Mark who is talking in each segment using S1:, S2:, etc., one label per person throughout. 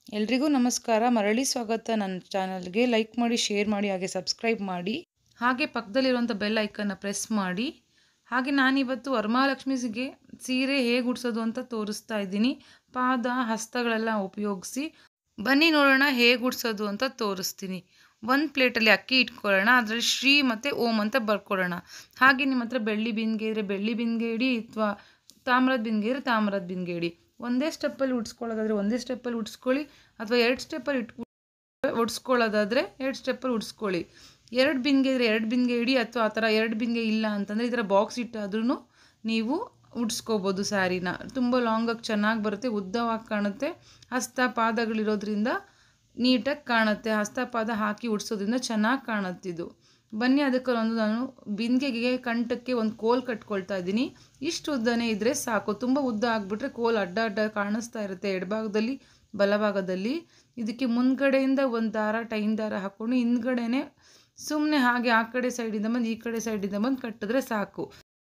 S1: ಎಲ್ರಿಗೂ ನಮಸ್ಕಾರ ಮರಳಿ ಸ್ವಾಗತ ನನ್ನ ಚಾನಲ್ಗೆ ಲೈಕ್ ಮಾಡಿ ಶೇರ್ ಮಾಡಿ ಹಾಗೆ ಸಬ್ಸ್ಕ್ರೈಬ್ ಮಾಡಿ ಹಾಗೆ ಪಕ್ಕದಲ್ಲಿರುವಂಥ ಬೆಲ್ ಐಕನ್ನ ಪ್ರೆಸ್ ಮಾಡಿ ಹಾಗೆ ನಾನಿವತ್ತು ವರಮಹಾಲಕ್ಷ್ಮಿಗೆ ಸೀರೆ ಹೇಗೆ ಉಡ್ಸೋದು ಅಂತ ತೋರಿಸ್ತಾ ಇದ್ದೀನಿ ಪಾದ ಹಸ್ತಗಳೆಲ್ಲ ಉಪಯೋಗಿಸಿ ಬನ್ನಿ ನೋಡೋಣ ಹೇಗೆ ಉಡ್ಸೋದು ಅಂತ ತೋರಿಸ್ತೀನಿ ಒಂದು ಪ್ಲೇಟಲ್ಲಿ ಅಕ್ಕಿ ಇಟ್ಕೊಳ್ಳೋಣ ಅದರಲ್ಲಿ ಶ್ರೀ ಮತ್ತು ಓಂ ಅಂತ ಬರ್ಕೊಳ್ಳೋಣ ಹಾಗೆ ನಿಮ್ಮ ಹತ್ರ ಬೆಳ್ಳಿ ಬಿಂದಿಗೆ ಇದ್ದರೆ ಬೆಳ್ಳಿ ಬಿಂದಿಗೆ ಇಡಿ ಅಥವಾ ತಾಮ್ರದ ಬಿಂದಿಗೆ ಇದ್ದರೆ ತಾಮ್ರದ ಬಿಂದಿಗೆ ಇಡಿ ಒಂದೇ ಸ್ಟೆಪ್ಪಲ್ಲಿ ಉಡ್ಸ್ಕೊಳ್ಳೋದಾದರೆ ಒಂದೇ ಸ್ಟೆಪ್ಪಲ್ಲಿ ಉಡ್ಸ್ಕೊಳ್ಳಿ ಅಥವಾ ಎರಡು ಸ್ಟೆಪ್ಪಲ್ಲಿ ಇಟ್ಕೊ ಉಡ್ಸ್ಕೊಳ್ಳೋದಾದರೆ ಎರಡು ಸ್ಟೆಪ್ಪಲ್ಲಿ ಉಡ್ಸ್ಕೊಳ್ಳಿ ಎರಡು ಬಿಂದಿಗೆ ಇದ್ದರೆ ಎರಡು ಬಿಂದಿಗೆ ಇಡಿ ಅಥವಾ ಆ ಥರ ಎರಡು ಬಿಂದಿಗೆ ಇಲ್ಲ ಅಂತಂದರೆ ಈ ಥರ ಬಾಕ್ಸ್ ಇಟ್ಟಾದ್ರೂ ನೀವು ಉಡ್ಸ್ಕೋಬೋದು ಸ್ಯಾರಿನ ತುಂಬ ಲಾಂಗಾಗಿ ಚೆನ್ನಾಗಿ ಬರುತ್ತೆ ಉದ್ದವಾಗಿ ಕಾಣುತ್ತೆ ಹಸ್ತ ಪಾದಗಳಿರೋದ್ರಿಂದ ನೀಟಾಗಿ ಕಾಣುತ್ತೆ ಹಸ್ತ ಪಾದ ಹಾಕಿ ಉಡ್ಸೋದ್ರಿಂದ ಚೆನ್ನಾಗಿ ಕಾಣುತ್ತಿದ್ದು ಬನ್ನಿ ಅದಕ್ಕೆ ಒಂದು ನಾನು ಬಿಂದಿಗೆಗೆ ಕಂಠಕ್ಕೆ ಒಂದು ಕೋಲ್ ಕಟ್ಕೊಳ್ತಾ ಇದ್ದೀನಿ ಇಷ್ಟು ಉದ್ದನೇ ಇದ್ದರೆ ಸಾಕು ತುಂಬ ಉದ್ದ ಆಗಿಬಿಟ್ರೆ ಕೋಲ್ ಅಡ್ಡ ಅಡ್ಡ ಕಾಣಿಸ್ತಾ ಇರುತ್ತೆ ಎಡಭಾಗದಲ್ಲಿ ಬಲಭಾಗದಲ್ಲಿ ಇದಕ್ಕೆ ಮುಂದ್ಗಡೆಯಿಂದ ಒಂದು ದಾರ ಟೈನ್ ದಾರ ಹಾಕ್ಕೊಂಡು ಹಿಂದ್ಗಡೆನೆ ಸುಮ್ಮನೆ ಹಾಗೆ ಆ ಕಡೆ ಸೈಡಿಂದ ಬಂದು ಈ ಕಡೆ ಸೈಡಿಂದ ಬಂದು ಕಟ್ಟಿದ್ರೆ ಸಾಕು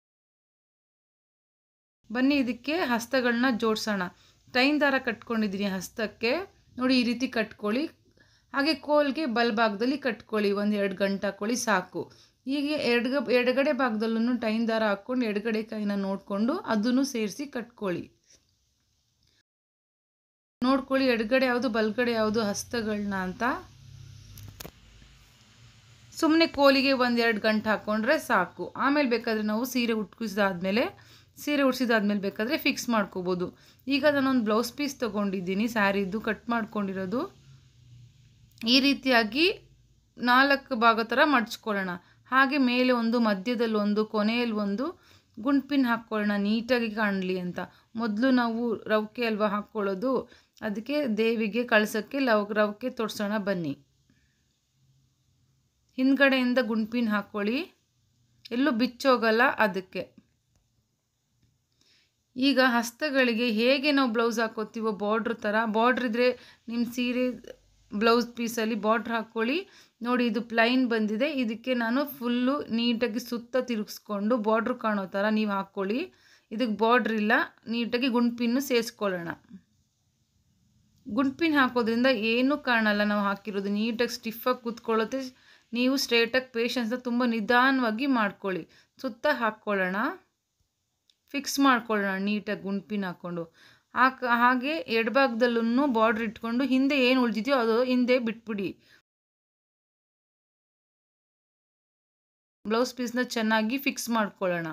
S1: ಬನ್ನಿ ಇದಕ್ಕೆ ಹಸ್ತಗಳನ್ನ ಜೋಡಿಸೋಣ ಟೈನ್ ದಾರ ಕಟ್ಕೊಂಡಿದ್ದೀನಿ ಹಸ್ತಕ್ಕೆ ನೋಡಿ ಈ ರೀತಿ ಕಟ್ಕೊಳ್ಳಿ ಹಾಗೆ ಕೋಲ್ಗೆ ಬಲಭಾಗದಲ್ಲಿ ಕಟ್ಕೊಳ್ಳಿ ಒಂದು ಎರಡು ಗಂಟೆ ಹಾಕ್ಕೊಳ್ಳಿ ಸಾಕು ಹೀಗೆ ಎಡ್ಗ ಎಡಗಡೆ ಭಾಗದಲ್ಲೂ ಟೈನ್ ದಾರ ಹಾಕ್ಕೊಂಡು ಎಡಗಡೆ ಕೈನ ನೋಡಿಕೊಂಡು ಅದನ್ನು ಸೇರಿಸಿ ಕಟ್ಕೊಳ್ಳಿ ನೋಡ್ಕೊಳ್ಳಿ ಎಡಗಡೆ ಯಾವುದು ಬಲಗಡೆ ಯಾವುದು ಹಸ್ತಗಳನ್ನ ಅಂತ ಸುಮ್ಮನೆ ಕೋಲಿಗೆ ಒಂದೆರಡು ಗಂಟೆ ಹಾಕ್ಕೊಂಡ್ರೆ ಸಾಕು ಆಮೇಲೆ ಬೇಕಾದರೆ ನಾವು ಸೀರೆ ಉಟ್ಕಿಸಿದಾದ್ಮೇಲೆ ಸೀರೆ ಉಡ್ಸಿದಾದ್ಮೇಲೆ ಬೇಕಾದರೆ ಫಿಕ್ಸ್ ಮಾಡ್ಕೋಬೋದು ಈಗ ನಾನೊಂದು ಬ್ಲೌಸ್ ಪೀಸ್ ತೊಗೊಂಡಿದ್ದೀನಿ ಸ್ಯಾರಿದ್ದು ಕಟ್ ಮಾಡ್ಕೊಂಡಿರೋದು ಈ ರೀತಿಯಾಗಿ ನಾಲ್ಕು ಭಾಗ ಥರ ಮಡ್ಚ್ಕೊಳ್ಳೋಣ ಹಾಗೆ ಮೇಲೆ ಒಂದು ಮಧ್ಯದಲ್ಲಿ ಒಂದು ಕೊನೆಯಲ್ಲಿ ಒಂದು ಗುಂಡ್ಪಿನ್ ಹಾಕ್ಕೊಳ್ಳೋಣ ನೀಟಾಗಿ ಕಾಣಲಿ ಅಂತ ಮೊದಲು ನಾವು ರವಿಕೆ ಅಲ್ವಾ ಹಾಕ್ಕೊಳ್ಳೋದು ಅದಕ್ಕೆ ದೇವಿಗೆ ಕಳ್ಸೋಕ್ಕೆ ಲವ್ ರವಿಕೆ ತೊಡ್ಸೋಣ ಬನ್ನಿ ಹಿಂದ್ಗಡೆಯಿಂದ ಗುಂಡ್ಪಿನ್ ಹಾಕ್ಕೊಳ್ಳಿ ಎಲ್ಲೂ ಬಿಚ್ಚೋಗಲ್ಲ ಅದಕ್ಕೆ ಈಗ ಹಸ್ತಗಳಿಗೆ ಹೇಗೆ ನಾವು ಬ್ಲೌಸ್ ಹಾಕೋತೀವೋ ಬಾರ್ಡ್ರ್ ಥರ ಬಾರ್ಡ್ರ್ ಇದ್ದರೆ ನಿಮ್ಮ ಸೀರೆ ಬ್ಲೌಸ್ ಪೀಸಲ್ಲಿ ಬಾರ್ಡ್ರ್ ಹಾಕ್ಕೊಳ್ಳಿ ನೋಡಿ ಇದು ಪ್ಲೈನ್ ಬಂದಿದೆ ಇದಕ್ಕೆ ನಾನು ಫುಲ್ಲು ನೀಟಾಗಿ ಸುತ್ತ ತಿರುಗಿಸ್ಕೊಂಡು ಬಾರ್ಡ್ರ್ ಕಾಣೋ ಥರ ನೀವು ಹಾಕ್ಕೊಳ್ಳಿ ಇದಕ್ಕೆ ಬಾರ್ಡ್ರ್ ಇಲ್ಲ ನೀಟಾಗಿ ಗುಂಡ್ಪಿನ್ನು ಸೇರಿಸ್ಕೊಳ್ಳೋಣ ಗುಂಡ್ಪಿನ್ ಹಾಕೋದ್ರಿಂದ ಏನೂ ಕಾಣಲ್ಲ ನಾವು ಹಾಕಿರೋದು ನೀಟಾಗಿ ಸ್ಟಿಫಾಗಿ ಕೂತ್ಕೊಳ್ಳುತ್ತೆ ನೀವು ಸ್ಟ್ರೇಟಾಗಿ ಪೇಷನ್ಸ್ನ ತುಂಬ ನಿಧಾನವಾಗಿ ಮಾಡ್ಕೊಳ್ಳಿ ಸುತ್ತ ಹಾಕ್ಕೊಳ್ಳೋಣ ಫಿಕ್ಸ್ ಮಾಡ್ಕೊಳ್ಳೋಣ ನೀಟಾಗಿ ಗುಂಡ್ಪಿನ ಹಾಕ್ಕೊಂಡು ಹಾಕ ಹಾಗೆ ಎಡಭಾಗದಲ್ಲೂ ಬಾರ್ಡ್ರ್ ಇಟ್ಕೊಂಡು ಹಿಂದೆ ಏನು ಉಳಿದಿದೆಯೋ ಅದು ಹಿಂದೆ ಬಿಟ್ಬಿಡಿ ಬ್ಲೌಸ್ ಪೀಸ್ನ ಚೆನ್ನಾಗಿ ಫಿಕ್ಸ್ ಮಾಡ್ಕೊಳ್ಳೋಣ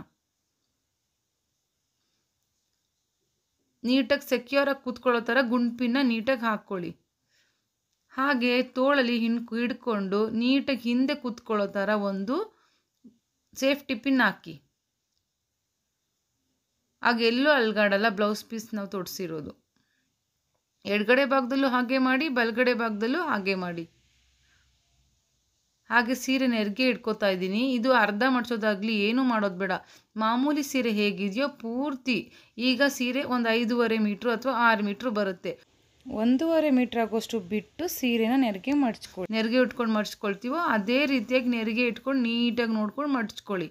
S1: ನೀಟಾಗಿ ಸೆಕ್ಯೂರಾಗಿ ಕೂತ್ಕೊಳ್ಳೋ ಥರ ಗುಂಡ್ಪಿನ ನೀಟಾಗಿ ಹಾಕ್ಕೊಳ್ಳಿ ಹಾಗೆ ತೋಳಲ್ಲಿ ಹಿನ್ ಹಿಡ್ಕೊಂಡು ನೀಟಾಗಿ ಹಿಂದೆ ಕೂತ್ಕೊಳ್ಳೋ ಥರ ಒಂದು ಸೇಫ್ಟಿ ಪಿನ್ ಹಾಕಿ ಆಗ ಎಲ್ಲೂ ಅಲ್ಗಾಡಲ್ಲ ಬ್ಲೌಸ್ ಪೀಸ್ ನಾವು ತೊಡ್ಸಿರೋದು ಎಡಗಡೆ ಭಾಗದಲ್ಲೂ ಹಾಗೆ ಮಾಡಿ ಬಲಗಡೆ ಭಾಗದಲ್ಲೂ ಹಾಗೆ ಮಾಡಿ ಹಾಗೆ ಸೀರೆ ನೆರಿಗೆ ಇಟ್ಕೋತಾ ಇದ್ದೀನಿ ಇದು ಅರ್ಧ ಮಡ್ಸೋದಾಗಲಿ ಏನೂ ಮಾಡೋದು ಬೇಡ ಮಾಮೂಲಿ ಸೀರೆ ಹೇಗಿದೆಯೋ ಪೂರ್ತಿ ಈಗ ಸೀರೆ ಒಂದು ಐದೂವರೆ ಮೀಟ್ರು ಅಥವಾ ಆರು ಮೀಟ್ರು ಬರುತ್ತೆ ಒಂದೂವರೆ ಮೀಟ್ರ್ ಆಗೋಷ್ಟು ಬಿಟ್ಟು ಸೀರೆನ ನೆರಿಗೆ ಮಡ್ಚ್ಕೊಳ್ಳಿ ನೆರಿಗೆ ಇಟ್ಕೊಂಡು ಮಡ್ಚ್ಕೊಳ್ತೀವೋ ಅದೇ ರೀತಿಯಾಗಿ ನೆರಿಗೆ ಇಟ್ಕೊಂಡು ನೀಟಾಗಿ ನೋಡ್ಕೊಂಡು ಮಡ್ಚ್ಕೊಳ್ಳಿ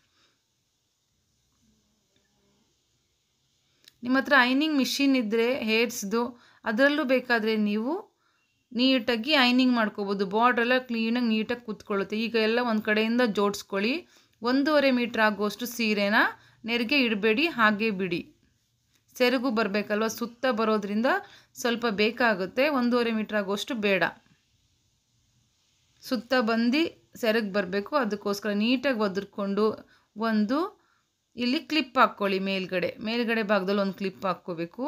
S1: ನಿಮ್ಮ ಹತ್ರ ಐನಿಂಗ್ ಮಿಷಿನ್ ಇದ್ದರೆ ಹೇರ್ಸ್ದು ಅದರಲ್ಲೂ ಬೇಕಾದರೆ ನೀವು ನೀಟಾಗಿ ಐನಿಂಗ್ ಮಾಡ್ಕೋಬೋದು ಬಾರ್ಡ್ರೆಲ್ಲ ಕ್ಲೀನಾಗಿ ನೀಟಾಗಿ ಕೂತ್ಕೊಳ್ಳುತ್ತೆ ಈಗ ಎಲ್ಲ ಒಂದು ಕಡೆಯಿಂದ ಜೋಡಿಸ್ಕೊಳ್ಳಿ ಒಂದೂವರೆ ಮೀಟ್ರ್ ಆಗೋಷ್ಟು ಸೀರೆನ ನೆರಿಗೆ ಇಡಬೇಡಿ ಹಾಗೆ ಬಿಡಿ ಸೆರಗು ಬರಬೇಕಲ್ವ ಸುತ್ತ ಬರೋದ್ರಿಂದ ಸ್ವಲ್ಪ ಬೇಕಾಗುತ್ತೆ ಒಂದೂವರೆ ಮೀಟ್ರ್ ಆಗೋಷ್ಟು ಬೇಡ ಸುತ್ತ ಬಂದು ಸೆರಗು ಬರಬೇಕು ಅದಕ್ಕೋಸ್ಕರ ನೀಟಾಗಿ ಒದರ್ಕೊಂಡು ಒಂದು ಇಲ್ಲಿ ಕ್ಲಿಪ್ ಹಾಕ್ಕೊಳ್ಳಿ ಮೇಲ್ಗಡೆ ಮೇಲ್ಗಡೆ ಭಾಗದಲ್ಲಿ ಒಂದು ಕ್ಲಿಪ್ ಹಾಕ್ಕೋಬೇಕು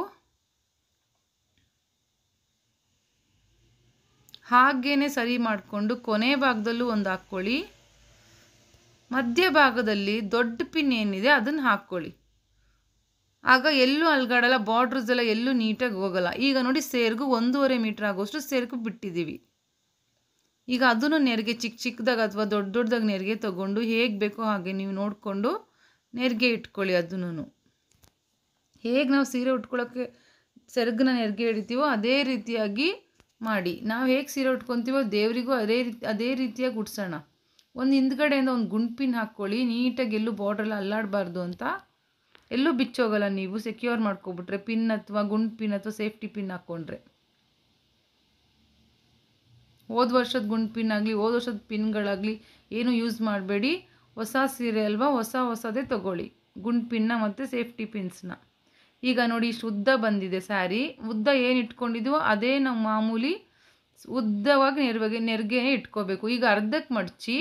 S1: ಹಾಗೇನೆ ಸರಿ ಮಾಡಿಕೊಂಡು ಕೊನೆ ಭಾಗದಲ್ಲೂ ಒಂದು ಹಾಕ್ಕೊಳ್ಳಿ ಮಧ್ಯ ಭಾಗದಲ್ಲಿ ದೊಡ್ಡ ಪಿನ್ ಏನಿದೆ ಅದನ್ನು ಹಾಕ್ಕೊಳ್ಳಿ ಆಗ ಎಲ್ಲೂ ಅಲ್ಗಾಡಲ್ಲ ಬಾರ್ಡ್ರಸ್ ಎಲ್ಲ ಎಲ್ಲೂ ನೀಟಾಗಿ ಹೋಗಲ್ಲ ಈಗ ನೋಡಿ ಸೇರ್ಗು ಒಂದೂವರೆ ಮೀಟ್ರ್ ಆಗೋಷ್ಟು ಸೇರ್ಗು ಬಿಟ್ಟಿದ್ದೀವಿ ಈಗ ಅದನ್ನು ನೆರಿಗೆ ಚಿಕ್ಕ ಚಿಕ್ಕದಾಗ ಅಥವಾ ದೊಡ್ಡ ದೊಡ್ಡದಾಗ ನೆರಿಗೆ ತೊಗೊಂಡು ಹೇಗೆ ಬೇಕೋ ಹಾಗೆ ನೀವು ನೋಡಿಕೊಂಡು ನೆರಿಗೆ ಇಟ್ಕೊಳ್ಳಿ ಅದನ್ನು ಹೇಗೆ ನಾವು ಸೀರೆ ಉಟ್ಕೊಳ್ಳೋಕ್ಕೆ ಸೆರಗನ್ನ ನೆರಿಗೆ ಹಿಡಿತೀವೋ ಅದೇ ರೀತಿಯಾಗಿ ಮಾಡಿ ನಾವು ಹೇಗೆ ಸೀರೆ ಉಟ್ಕೊತೀವೋ ದೇವರಿಗೂ ಅದೇ ರೀತಿ ಅದೇ ರೀತಿಯಾಗಿ ಉಡ್ಸೋಣ ಒಂದು ಹಿಂದ್ಗಡೆಯಿಂದ ಒಂದು ಗುಂಡ್ಪಿನ್ ಹಾಕ್ಕೊಳ್ಳಿ ನೀಟಾಗಿ ಎಲ್ಲೂ ಬಾರ್ಡ್ರೆಲ್ಲ ಅಲ್ಲಾಡಬಾರ್ದು ಅಂತ ಎಲ್ಲೂ ಬಿಚ್ಚೋಗಲ್ಲ ನೀವು ಸೆಕ್ಯೂರ್ ಮಾಡ್ಕೊಬಿಟ್ರೆ ಪಿನ್ ಅಥವಾ ಗುಂಡ್ ಪಿನ್ ಅಥವಾ ಸೇಫ್ಟಿ ಪಿನ್ ಹಾಕ್ಕೊಂಡ್ರೆ ಹೋದ ವರ್ಷದ ಗುಂಡು ಪಿನ್ ಆಗಲಿ ಹೋದ ವರ್ಷದ ಪಿನ್ಗಳಾಗಲಿ ಏನು ಯೂಸ್ ಮಾಡಬೇಡಿ ಹೊಸ ಸೀರೆ ಅಲ್ವಾ ಹೊಸ ಹೊಸದೇ ತೊಗೊಳ್ಳಿ ಗುಂಡು ಪಿನ್ನ ಮತ್ತು ಸೇಫ್ಟಿ ಪಿನ್ಸ್ನ ಈಗ ನೋಡಿ ಇಷ್ಟು ಉದ್ದ ಬಂದಿದೆ ಸ್ಯಾರಿ ಉದ್ದ ಏನು ಇಟ್ಕೊಂಡಿದ್ವೋ ಅದೇ ನಾವು ಮಾಮೂಲಿ ಉದ್ದವಾಗಿ ನೆರವಾಗಿ ನೆರಿಗೆ ಇಟ್ಕೋಬೇಕು ಈಗ ಅರ್ಧಕ್ಕೆ ಮಡಚಿ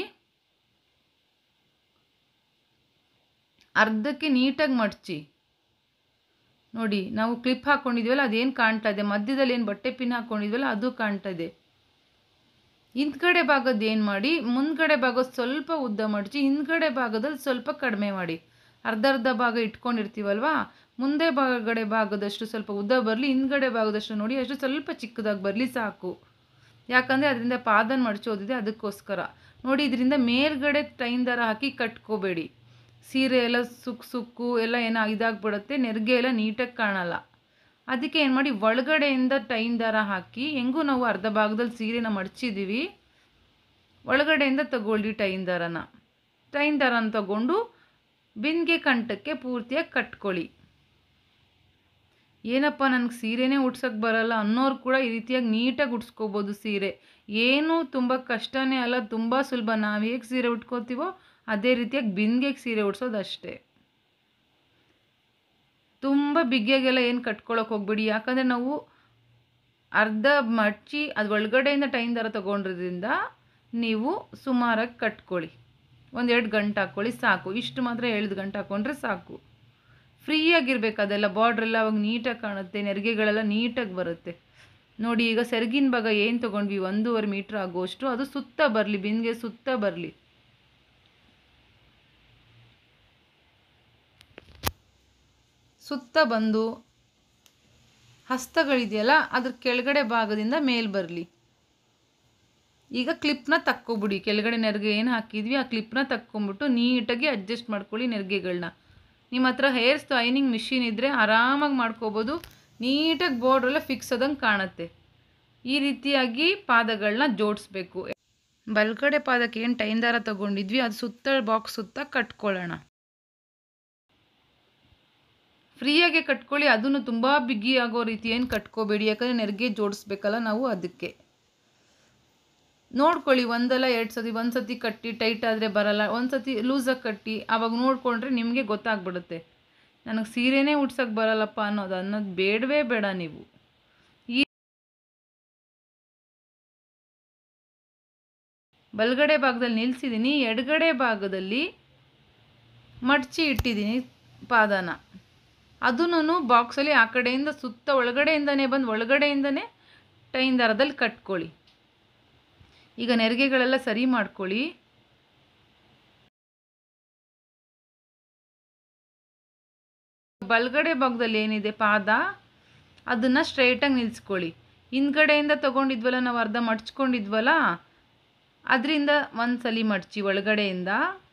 S1: ಅರ್ಧಕ್ಕೆ ನೀಟಾಗಿ ಮಡಚಿ ನೋಡಿ ನಾವು ಕ್ಲಿಪ್ ಹಾಕ್ಕೊಂಡಿದ್ವಲ್ಲ ಅದೇನು ಕಾಣ್ತಾ ಇದೆ ಮಧ್ಯದಲ್ಲಿ ಏನು ಬಟ್ಟೆ ಪಿನ್ ಹಾಕ್ಕೊಂಡಿದ್ವಲ್ಲ ಅದು ಕಾಣ್ತಾ ಇದೆ ಹಿಂದ್ಗಡೆ ಭಾಗದ ಏನು ಮಾಡಿ ಮುಂದ್ಗಡೆ ಭಾಗದ ಸ್ವಲ್ಪ ಉದ್ದ ಮಡಚಿ ಹಿಂದ್ಗಡೆ ಭಾಗದಲ್ಲಿ ಸ್ವಲ್ಪ ಕಡಿಮೆ ಮಾಡಿ ಅರ್ಧ ಅರ್ಧ ಭಾಗ ಇಟ್ಕೊಂಡಿರ್ತೀವಲ್ವಾ ಮುಂದೆ ಭಾಗಗಡೆ ಭಾಗದಷ್ಟು ಸ್ವಲ್ಪ ಉದ್ದ ಬರಲಿ ಹಿಂದ್ಗಡೆ ಭಾಗದಷ್ಟು ನೋಡಿ ಅಷ್ಟು ಸ್ವಲ್ಪ ಚಿಕ್ಕದಾಗಿ ಬರಲಿ ಸಾಕು ಯಾಕಂದರೆ ಅದರಿಂದ ಪಾದನ ಮಡಚೋದಿದೆ ಅದಕ್ಕೋಸ್ಕರ ನೋಡಿ ಇದರಿಂದ ಮೇಲ್ಗಡೆ ಟೈನ್ ದಾರ ಹಾಕಿ ಕಟ್ಕೋಬೇಡಿ ಸೀರೆ ಎಲ್ಲ ಸುಕ್ಕು ಸುಕ್ಕು ಎಲ್ಲ ಏನೋ ಇದಾಗ್ಬಿಡುತ್ತೆ ನೆರಿಗೆ ಎಲ್ಲ ನೀಟಾಗಿ ಕಾಣಲ್ಲ ಅದಕ್ಕೆ ಏನು ಮಾಡಿ ಒಳಗಡೆಯಿಂದ ಟೈನ್ ದಾರ ಹಾಕಿ ಹೆಂಗೂ ನಾವು ಅರ್ಧ ಭಾಗದಲ್ಲಿ ಸೀರೆನ ಮಡಚಿದ್ದೀವಿ ಒಳಗಡೆಯಿಂದ ತಗೊಳ್ಳಿ ಟೈನ್ ದಾರನ ಟೈನ್ ದಾರನ ತಗೊಂಡು ಬಿಂದಿಗೆ ಕಂಠಕ್ಕೆ ಪೂರ್ತಿಯಾಗಿ ಕಟ್ಕೊಳ್ಳಿ ಏನಪ್ಪ ನನಗೆ ಸೀರೆನೇ ಉಡ್ಸೋಕ್ಕೆ ಬರಲ್ಲ ಅನ್ನೋರು ಕೂಡ ಈ ರೀತಿಯಾಗಿ ನೀಟಾಗಿ ಉಡ್ಸ್ಕೋಬೋದು ಸೀರೆ ಏನೂ ತುಂಬ ಕಷ್ಟನೇ ಅಲ್ಲ ತುಂಬ ಸುಲಭ ನಾವು ಹೇಗೆ ಸೀರೆ ಉಟ್ಕೋತೀವೋ ಅದೇ ರೀತಿಯಾಗಿ ಬಿಂದಿಗೆಗೆ ಸೀರೆ ಉಡ್ಸೋದು ಅಷ್ಟೇ ತುಂಬ ಬಿಗ್ಗೆಗೆಲ್ಲ ಏನು ಕಟ್ಕೊಳಕ್ಕೆ ಹೋಗ್ಬೇಡಿ ಯಾಕಂದರೆ ನಾವು ಅರ್ಧ ಮಡ್ಚಿ ಅದು ಒಳಗಡೆಯಿಂದ ಟೈಮ್ ದರ ತೊಗೊಂಡ್ರಿಂದ ನೀವು ಸುಮಾರಾಗಿ ಕಟ್ಕೊಳ್ಳಿ ಒಂದೆರಡು ಗಂಟೆ ಹಾಕ್ಕೊಳ್ಳಿ ಸಾಕು ಇಷ್ಟು ಮಾತ್ರ ಎಳ್ದು ಗಂಟೆ ಹಾಕ್ಕೊಂಡ್ರೆ ಸಾಕು ಫ್ರೀಯಾಗಿರ್ಬೇಕು ಅದೆಲ್ಲ ಬಾರ್ಡ್ರೆಲ್ಲ ಅವಾಗ ನೀಟಾಗಿ ಕಾಣುತ್ತೆ ನೆರಿಗೆಗಳೆಲ್ಲ ನೀಟಾಗಿ ಬರುತ್ತೆ ನೋಡಿ ಈಗ ಸೆರಗಿನ ಭಾಗ ಏನು ತೊಗೊಂಡ್ವಿ ಒಂದೂವರೆ ಮೀಟ್ರ್ ಆಗುವಷ್ಟು ಅದು ಸುತ್ತ ಬರಲಿ ಬಿಂದಿಗೆ ಸುತ್ತ ಬರಲಿ ಸುತ್ತ ಬಂದು ಹಸ್ತಗಳಿದೆಯಲ್ಲ ಅದ್ರ ಕೆಳಗಡೆ ಭಾಗದಿಂದ ಮೇಲ್ ಬರಲಿ ಈಗ ಕ್ಲಿಪ್ನ ತಕ್ಕೊಬಿಡಿ ಕೆಳಗಡೆ ನೆರಿಗೆ ಏನು ಹಾಕಿದ್ವಿ ಆ ಕ್ಲಿಪ್ನ ತಕ್ಕೊಂಬಿಟ್ಟು ನೀಟಾಗಿ ಅಡ್ಜಸ್ಟ್ ಮಾಡ್ಕೊಳ್ಳಿ ನೆರಿಗೆಗಳನ್ನ ನಿಮ್ಮ ಹತ್ರ ಹೇರ್ ಸ್ಟೈನಿಂಗ್ ಮಿಷಿನ್ ಇದ್ದರೆ ಆರಾಮಾಗಿ ಮಾಡ್ಕೋಬೋದು ನೀಟಾಗಿ ಬೋರ್ಡ್ರೆಲ್ಲ ಫಿಕ್ಸ್ ಆದಂಗೆ ಕಾಣುತ್ತೆ ಈ ರೀತಿಯಾಗಿ ಪಾದಗಳನ್ನ ಜೋಡಿಸ್ಬೇಕು ಬಲ್ಗಡೆ ಪಾದಕ್ಕೆ ಏನು ಟೈನ್ ದಾರ ತೊಗೊಂಡಿದ್ವಿ ಅದು ಸುತ್ತ ಬಾಕ್ಸ್ ಸುತ್ತ ಕಟ್ಕೊಳ್ಳೋಣ ಫ್ರೀಯಾಗೆ ಕಟ್ಕೊಳ್ಳಿ ಅದನ್ನು ತುಂಬ ಬಿಗಿ ಆಗೋ ರೀತಿ ಏನು ಕಟ್ಕೋಬೇಡಿ ಯಾಕಂದರೆ ನೆರಿಗೆ ಜೋಡಿಸ್ಬೇಕಲ್ಲ ನಾವು ಅದಕ್ಕೆ ನೋಡ್ಕೊಳ್ಳಿ ಒಂದಲ್ಲ ಎರಡು ಸತಿ ಒಂದು ಸತಿ ಕಟ್ಟಿ ಟೈಟ್ ಆದರೆ ಬರಲ್ಲ ಒಂದು ಸತಿ ಲೂಸಾಗಿ ಕಟ್ಟಿ ಆವಾಗ ನೋಡಿಕೊಂಡ್ರೆ ನಿಮಗೆ ಗೊತ್ತಾಗ್ಬಿಡುತ್ತೆ ನನಗೆ ಸೀರೆನೇ ಉಡ್ಸೋಕ್ಕೆ ಬರಲ್ಲಪ್ಪ ಅನ್ನೋದು ಅನ್ನೋದು ಬೇಡವೇ ಬೇಡ ನೀವು ಈ ಬಲಗಡೆ ಭಾಗದಲ್ಲಿ ನಿಲ್ಲಿಸಿದ್ದೀನಿ ಎಡಗಡೆ ಭಾಗದಲ್ಲಿ ಮಡಚಿ ಇಟ್ಟಿದ್ದೀನಿ ಪಾದನ ಅದನ್ನು ಬಾಕ್ಸಲ್ಲಿ ಆ ಕಡೆಯಿಂದ ಸುತ್ತ ಒಳಗಡೆಯಿಂದನೇ ಬಂದು ಒಳಗಡೆಯಿಂದನೇ ಟೈನ್ ದಾರದಲ್ಲಿ ಕಟ್ಕೊಳ್ಳಿ ಈಗ ನೆರಿಗೆಗಳೆಲ್ಲ ಸರಿ ಮಾಡ್ಕೊಳ್ಳಿ ಬಲಗಡೆ ಭಾಗದಲ್ಲಿ ಏನಿದೆ ಪಾದ ಅದನ್ನು ಸ್ಟ್ರೈಟಾಗಿ ನಿಲ್ಲಿಸ್ಕೊಳ್ಳಿ ಹಿಂದ್ಗಡೆಯಿಂದ ತೊಗೊಂಡಿದ್ವಲ್ಲ ನಾವು ಅರ್ಧ ಮಡ್ಚ್ಕೊಂಡಿದ್ವಲ್ಲ ಅದರಿಂದ ಒಂದು ಸಲ ಮಡ್ಚಿ ಒಳಗಡೆಯಿಂದ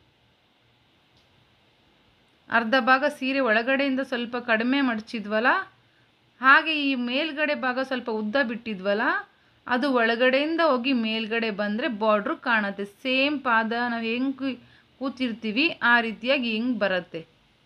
S1: ಅರ್ಧ ಭಾಗ ಸೀರೆ ಒಳಗಡೆಯಿಂದ ಸ್ವಲ್ಪ ಕಡಿಮೆ ಮಡಚಿದ್ವಲ್ಲ ಹಾಗೆ ಈ ಮೇಲ್ಗಡೆ ಭಾಗ ಸ್ವಲ್ಪ ಉದ್ದ ಬಿಟ್ಟಿದ್ವಲ್ಲ ಅದು ಒಳಗಡೆಯಿಂದ ಹೋಗಿ ಮೇಲ್ಗಡೆ ಬಂದರೆ ಬಾರ್ಡ್ರು ಕಾಣುತ್ತೆ ಸೇಮ್ ಪಾದ ನಾವು ಹೆಂಗೆ ಕೂತಿರ್ತೀವಿ ಆ ರೀತಿಯಾಗಿ ಹಿಂಗೆ ಬರುತ್ತೆ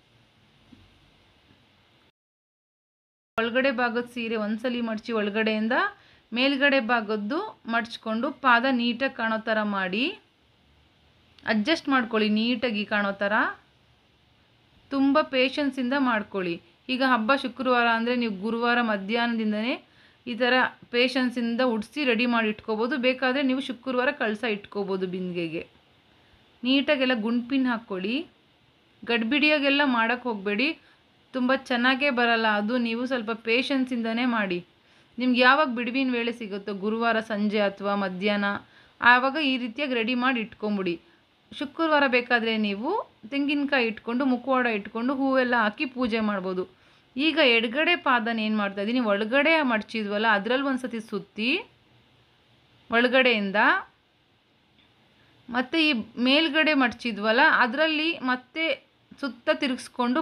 S1: ಒಳಗಡೆ ಭಾಗದ ಸೀರೆ ಒಂದ್ಸಲಿ ಮಡಚಿ ಒಳಗಡೆಯಿಂದ ಮೇಲ್ಗಡೆ ಭಾಗದ್ದು ಮಡ್ಚ್ಕೊಂಡು ಪಾದ ನೀಟಾಗಿ ಕಾಣೋ ಥರ ಮಾಡಿ ಅಡ್ಜಸ್ಟ್ ಮಾಡ್ಕೊಳ್ಳಿ ನೀಟಾಗಿ ಕಾಣೋ ಥರ ತುಂಬ ಪೇಷನ್ಸಿಂದ ಮಾಡ್ಕೊಳ್ಳಿ ಈಗ ಹಬ್ಬ ಶುಕ್ರವಾರ ಅಂದರೆ ನೀವು ಗುರುವಾರ ಮಧ್ಯಾಹ್ನದಿಂದನೇ ಈ ಥರ ಪೇಷನ್ಸಿಂದ ಉಡಿಸಿ ರೆಡಿ ಮಾಡಿ ಇಟ್ಕೋಬೋದು ಬೇಕಾದರೆ ನೀವು ಶುಕ್ರವಾರ ಕಳಸ ಇಟ್ಕೋಬೋದು ಬಿಂದಿಗೆಗೆ ನೀಟಾಗೆಲ್ಲ ಗುಂಡ್ಪಿನ್ ಹಾಕ್ಕೊಳ್ಳಿ ಗಡ್ಬಿಡಿಯಾಗೆಲ್ಲ ಮಾಡೋಕ್ಕೆ ಹೋಗಬೇಡಿ ತುಂಬ ಚೆನ್ನಾಗೇ ಬರಲ್ಲ ಅದು ನೀವು ಸ್ವಲ್ಪ ಪೇಷನ್ಸಿಂದನೇ ಮಾಡಿ ನಿಮ್ಗೆ ಯಾವಾಗ ಬಿಡುವಿನ ವೇಳೆ ಸಿಗುತ್ತೋ ಗುರುವಾರ ಸಂಜೆ ಅಥವಾ ಮಧ್ಯಾಹ್ನ ಆವಾಗ ಈ ರೀತಿಯಾಗಿ ರೆಡಿ ಮಾಡಿ ಇಟ್ಕೊಂಬಿಡಿ ಶುಕ್ರವಾರ ಬೇಕಾದರೆ ನೀವು ತೆಂಗಿನಕಾಯಿ ಇಟ್ಕೊಂಡು ಮುಖವಾಡ ಇಟ್ಕೊಂಡು ಹೂವೆಲ್ಲ ಹಾಕಿ ಪೂಜೆ ಮಾಡ್ಬೋದು ಈಗ ಎಡಗಡೆ ಪಾದನ ಏನು ಮಾಡ್ತಾಯಿದ್ದೀನಿ ಒಳಗಡೆ ಮಡಚಿದ್ವಲ್ಲ ಅದರಲ್ಲಿ ಒಂದು ಸತಿ ಸುತ್ತಿ ಒಳಗಡೆಯಿಂದ ಮತ್ತು ಈ ಮೇಲ್ಗಡೆ ಮಡಚಿದ್ವಲ್ಲ ಅದರಲ್ಲಿ ಮತ್ತೆ ಸುತ್ತ ತಿರುಗಿಸ್ಕೊಂಡು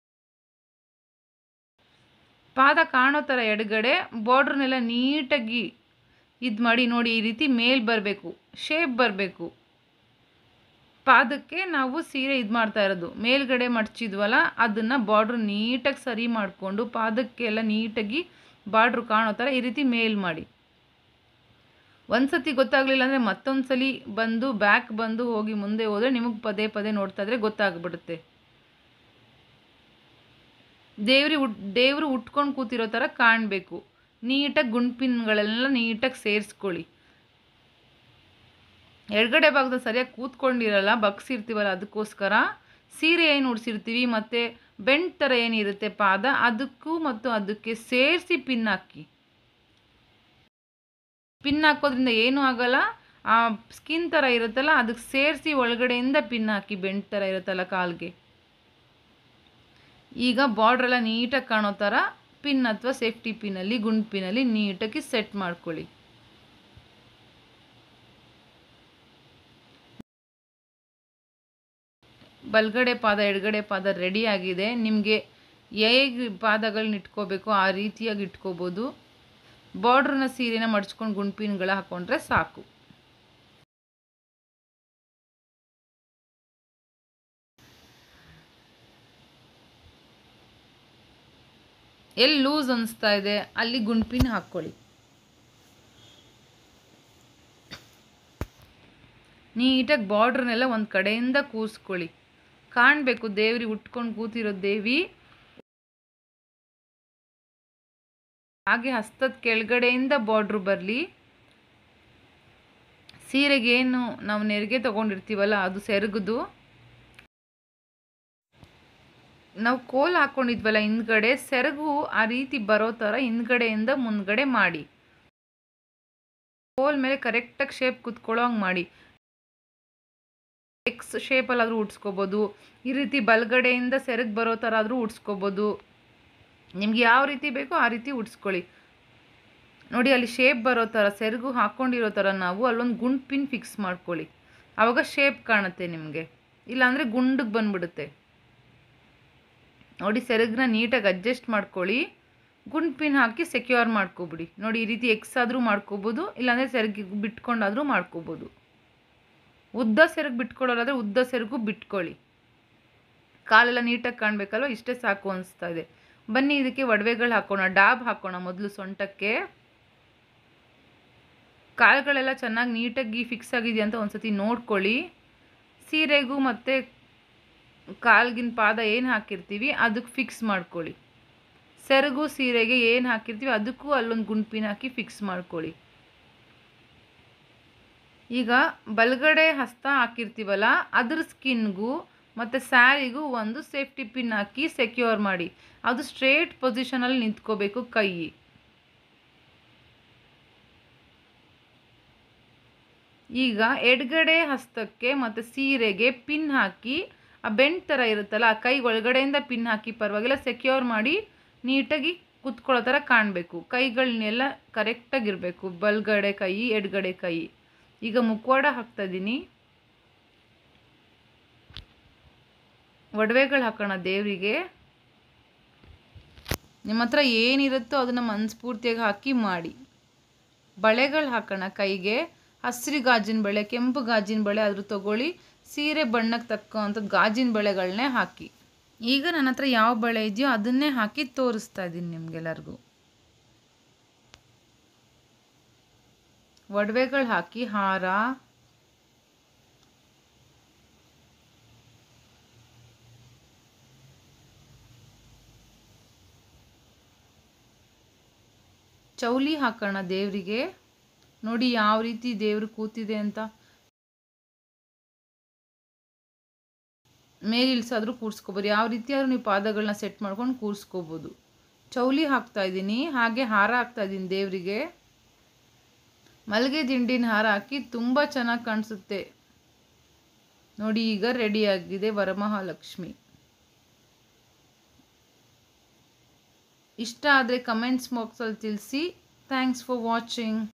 S1: ಪಾದ ಕಾಣೋ ಥರ ಎಡಗಡೆ ಬಾರ್ಡ್ರನ್ನೆಲ್ಲ ನೀಟಾಗಿ ಇದು ಮಾಡಿ ನೋಡಿ ಈ ರೀತಿ ಮೇಲ್ ಬರಬೇಕು ಶೇಪ್ ಬರಬೇಕು ಪಾದಕ್ಕೆ ನಾವು ಸೀರೆ ಇದು ಮಾಡ್ತಾ ಇರೋದು ಮೇಲ್ಗಡೆ ಮಡಚಿದ್ವಲ್ಲ ಅದನ್ನು ಬಾರ್ಡ್ರ್ ನೀಟಾಗಿ ಸರಿ ಮಾಡಿಕೊಂಡು ಪಾದಕ್ಕೆಲ್ಲ ನೀಟಾಗಿ ಬಾರ್ಡ್ರು ಕಾಣೋ ಥರ ಈ ರೀತಿ ಮೇಲ್ ಮಾಡಿ ಒಂದ್ಸತಿ ಗೊತ್ತಾಗಲಿಲ್ಲ ಅಂದರೆ ಮತ್ತೊಂದು ಸಲ ಬಂದು ಬ್ಯಾಕ್ ಬಂದು ಹೋಗಿ ಮುಂದೆ ಹೋದರೆ ನಿಮಗೆ ಪದೇ ಪದೇ ನೋಡ್ತಾ ಇದ್ರೆ ಗೊತ್ತಾಗ್ಬಿಡುತ್ತೆ ದೇವ್ರಿ ಉಟ್ ದೇವರು ಉಟ್ಕೊಂಡು ಕೂತಿರೋ ಥರ ಕಾಣಬೇಕು ನೀಟಾಗಿ ಗುಂಡ್ಪಿನ್ಗಳೆಲ್ಲ ನೀಟಾಗಿ ಸೇರಿಸ್ಕೊಳ್ಳಿ ಎಡಗಡೆ ಭಾಗದಲ್ಲಿ ಸರಿಯಾಗಿ ಕೂತ್ಕೊಂಡಿರಲ್ಲ ಬಗ್ಸಿರ್ತೀವಲ್ಲ ಅದಕ್ಕೋಸ್ಕರ ಸೀರೆ ಏನು ಉಡ್ಸಿರ್ತೀವಿ ಮತ್ತು ಬೆಂಡ್ ಥರ ಏನಿರುತ್ತೆ ಪಾದ ಅದಕ್ಕೂ ಮತ್ತು ಅದಕ್ಕೆ ಸೇರಿಸಿ ಪಿನ್ ಹಾಕಿ ಪಿನ್ ಹಾಕೋದ್ರಿಂದ ಏನೂ ಆಗಲ್ಲ ಆ ಸ್ಕಿನ್ ಥರ ಇರುತ್ತಲ್ಲ ಅದಕ್ಕೆ ಸೇರಿಸಿ ಒಳಗಡೆಯಿಂದ ಪಿನ್ ಹಾಕಿ ಬೆಂಡ್ ಥರ ಇರುತ್ತಲ್ಲ ಕಾಲ್ಗೆ ಈಗ ಬಾರ್ಡ್ರೆಲ್ಲ ನೀಟಾಗಿ ಕಾಣೋ ಥರ ಪಿನ್ ಅಥವಾ ಸೇಫ್ಟಿ ಪಿನ್ನಲ್ಲಿ ಗುಂಡ್ ಪಿನ್ನಲ್ಲಿ ನೀಟಾಗಿ ಸೆಟ್ ಮಾಡ್ಕೊಳ್ಳಿ ಬಲ್ಗಡೆ ಪಾದ ಎಡಗಡೆ ಪಾದ ರೆಡಿ ಆಗಿದೆ ನಿಮಗೆ ಹೇಗೆ ಪಾದಗಳನ್ನ ಇಟ್ಕೋಬೇಕು ಆ ರೀತಿಯಾಗಿ ಇಟ್ಕೋಬೋದು ಬಾರ್ಡ್ರನ್ನ ಸೀರೆನ ಮಡ್ಚ್ಕೊಂಡು ಗುಂಡ್ಪಿನ್ಗಳ ಹಾಕೊಂಡ್ರೆ ಸಾಕು ಎಲ್ಲಿ ಲೂಸ್ ಅನಿಸ್ತಾ ಇದೆ ಅಲ್ಲಿ ಗುಂಡ್ಪಿನ್ ಹಾಕ್ಕೊಳ್ಳಿ ನೀಟಾಗಿ ಬಾರ್ಡ್ರನ್ನೆಲ್ಲ ಒಂದು ಕಡೆಯಿಂದ ಕೂರಿಸ್ಕೊಳ್ಳಿ ಕಾಣಬೇಕು ದೇವ್ರಿ ಉಟ್ಕೊಂಡು ಕೂತಿರೋ ದೇವಿ ಹಾಗೆ ಹಸ್ತದ ಕೆಳಗಡೆಯಿಂದ ಬಾರ್ಡ್ರು ಬರಲಿ ಸೀರೆಗೇನು ನಾವು ನೆರಿಗೆ ತಗೊಂಡಿರ್ತೀವಲ್ಲ ಅದು ಸೆರಗದು ನಾವು ಕೋಲ್ ಹಾಕ್ಕೊಂಡಿದ್ವಲ್ಲ ಹಿಂದ್ಗಡೆ ಸೆರಗು ಆ ರೀತಿ ಬರೋ ಥರ ಹಿಂದ್ಗಡೆಯಿಂದ ಮುಂದ್ಗಡೆ ಮಾಡಿ ಕೋಲ್ ಮೇಲೆ ಕರೆಕ್ಟಾಗಿ ಶೇಪ್ ಕುತ್ಕೊಳ್ಳೋ ಹಂಗೆ ಮಾಡಿ ಎಕ್ಸ್ ಶೇಪಲ್ಲಾದರೂ ಉಡ್ಸ್ಕೊಬೋದು ಈ ರೀತಿ ಬಲಗಡೆಯಿಂದ ಸೆರಗು ಬರೋ ಥರ ಆದರೂ ಉಡ್ಸ್ಕೊಬೋದು ನಿಮ್ಗೆ ಯಾವ ರೀತಿ ಬೇಕೋ ಆ ರೀತಿ ಉಡ್ಸ್ಕೊಳ್ಳಿ ನೋಡಿ ಅಲ್ಲಿ ಶೇಪ್ ಬರೋ ಥರ ಸೆರಗು ಹಾಕ್ಕೊಂಡಿರೋ ಥರ ನಾವು ಅಲ್ಲೊಂದು ಗುಂಡ್ ಪಿನ್ ಫಿಕ್ಸ್ ಮಾಡ್ಕೊಳ್ಳಿ ಆವಾಗ ಶೇಪ್ ಕಾಣುತ್ತೆ ನಿಮಗೆ ಇಲ್ಲಾಂದರೆ ಗುಂಡಿಗೆ ಬಂದ್ಬಿಡುತ್ತೆ ನೋಡಿ ಸೆರಗನ್ನ ನೀಟಾಗಿ ಅಡ್ಜಸ್ಟ್ ಮಾಡ್ಕೊಳ್ಳಿ ಗುಂಡ್ ಪಿನ್ ಹಾಕಿ ಸೆಕ್ಯೂರ್ ಮಾಡ್ಕೊಬಿಡಿ ನೋಡಿ ಈ ರೀತಿ ಎಕ್ಸ್ ಆದರೂ ಮಾಡ್ಕೋಬೋದು ಇಲ್ಲಾಂದರೆ ಸೆರಗಿಗೆ ಬಿಟ್ಕೊಂಡಾದರೂ ಮಾಡ್ಕೋಬೋದು ಉದ್ದ ಸೆರಗು ಬಿಟ್ಕೊಳ್ಳೋರಾದರೆ ಉದ್ದ ಸೆರಗು ಬಿಟ್ಕೊಳ್ಳಿ ಕಾಲೆಲ್ಲ ನೀಟಾಗಿ ಕಾಣಬೇಕಲ್ವ ಇಷ್ಟೇ ಸಾಕು ಅನಿಸ್ತಾ ಇದೆ ಬನ್ನಿ ಇದಕ್ಕೆ ಒಡವೆಗಳು ಹಾಕೋಣ ಡಾಬ್ ಹಾಕೋಣ ಮೊದಲು ಸೊಂಟಕ್ಕೆ ಕಾಲುಗಳೆಲ್ಲ ಚೆನ್ನಾಗಿ ನೀಟಾಗಿ ಫಿಕ್ಸ್ ಆಗಿದೆಯಾ ಅಂತ ಒಂದ್ಸತಿ ನೋಡ್ಕೊಳ್ಳಿ ಸೀರೆಗೂ ಮತ್ತು ಕಾಲ್ಗಿನ ಪಾದ ಏನು ಹಾಕಿರ್ತೀವಿ ಅದಕ್ಕೆ ಫಿಕ್ಸ್ ಮಾಡ್ಕೊಳ್ಳಿ ಸೆರಗು ಸೀರೆಗೆ ಏನು ಹಾಕಿರ್ತೀವಿ ಅದಕ್ಕೂ ಅಲ್ಲೊಂದು ಗುಂಡ್ಪಿನ ಹಾಕಿ ಫಿಕ್ಸ್ ಮಾಡ್ಕೊಳ್ಳಿ ಈಗ ಬಲಗಡೆ ಹಸ್ತ ಹಾಕಿರ್ತೀವಲ್ಲ ಅದ್ರ ಸ್ಕಿನ್ಗೂ ಮತ್ತು ಸ್ಯಾರಿಗೂ ಒಂದು ಸೇಫ್ಟಿ ಪಿನ್ ಹಾಕಿ ಸೆಕ್ಯೂರ್ ಮಾಡಿ ಅದು ಸ್ಟ್ರೇಟ್ ಪೊಸಿಷನಲ್ಲಿ ನಿಂತ್ಕೋಬೇಕು ಕೈ ಈಗ ಎಡಗಡೆ ಹಸ್ತಕ್ಕೆ ಮತ್ತು ಸೀರೆಗೆ ಪಿನ್ ಹಾಕಿ ಆ ಬೆಂಡ್ ಥರ ಇರುತ್ತಲ್ಲ ಆ ಕೈ ಒಳಗಡೆಯಿಂದ ಪಿನ್ ಹಾಕಿ ಪರವಾಗಿಲ್ಲ ಸೆಕ್ಯೂರ್ ಮಾಡಿ ನೀಟಾಗಿ ಕುತ್ಕೊಳ್ಳೋ ಥರ ಕಾಣಬೇಕು ಕೈಗಳನ್ನೆಲ್ಲ ಕರೆಕ್ಟಾಗಿರಬೇಕು ಬಲ್ಗಡೆ ಕೈ ಎಡಗಡೆ ಕೈ ಈಗ ಮುಖವಾಡ ಹಾಕ್ತಾ ಇದ್ದೀನಿ ಒಡವೆಗಳು ಹಾಕೋಣ ದೇವರಿಗೆ ನಿಮ್ಮ ಹತ್ರ ಏನಿರುತ್ತೋ ಅದನ್ನು ಮನಸ್ಫೂರ್ತಿಯಾಗಿ ಹಾಕಿ ಮಾಡಿ ಬಳೆಗಳು ಹಾಕೋಣ ಕೈಗೆ ಹಸಿರು ಗಾಜಿನ ಬಳೆ ಕೆಂಪು ಗಾಜಿನ ಬಳೆ ಆದರೂ ತಗೊಳ್ಳಿ ಸೀರೆ ಬಣ್ಣಕ್ಕೆ ತಕ್ಕಂಥದ್ದು ಗಾಜಿನ ಬಳೆಗಳನ್ನೇ ಹಾಕಿ ಈಗ ನನ್ನ ಹತ್ರ ಯಾವ ಬಳೆ ಇದೆಯೋ ಅದನ್ನೇ ಹಾಕಿ ತೋರಿಸ್ತಾ ಇದ್ದೀನಿ ನಿಮಗೆಲ್ಲರಿಗೂ ಒಡವೆಗಳು ಹಾಕಿ ಹಾರ ಚೌಲಿ ಹಾಕೋಣ ದೇವರಿಗೆ ನೋಡಿ ಯಾವ ರೀತಿ ದೇವರು ಕೂತಿದೆ ಅಂತ ಮೇಲಿಲ್ಸಾದ್ರೂ ಕೂರಿಸ್ಕೋಬೋದು ಯಾವ ರೀತಿಯಾದ್ರೂ ನೀವು ಪಾದಗಳನ್ನ ಸೆಟ್ ಮಾಡ್ಕೊಂಡು ಕೂರಿಸ್ಕೋಬೋದು ಚೌಲಿ ಹಾಕ್ತಾ ಇದ್ದೀನಿ ಹಾಗೆ ಹಾರ ಹಾಕ್ತಾ ಇದ್ದೀನಿ ದೇವರಿಗೆ ಮಲ್ಲಿಗೆ ದಿಂಡಿನ ಹಾರ ಹಾಕಿ ತುಂಬ ಚೆನ್ನಾಗಿ ಕಾಣಿಸುತ್ತೆ ನೋಡಿ ಈಗ ರೆಡಿಯಾಗಿದೆ ವರಮಹಾಲಕ್ಷ್ಮಿ ಇಷ್ಟ ಆದರೆ ಕಮೆಂಟ್ಸ್ ಬಾಕ್ಸಲ್ಲಿ ತಿಳಿಸಿ ಥ್ಯಾಂಕ್ಸ್ ಫಾರ್ ವಾಚಿಂಗ್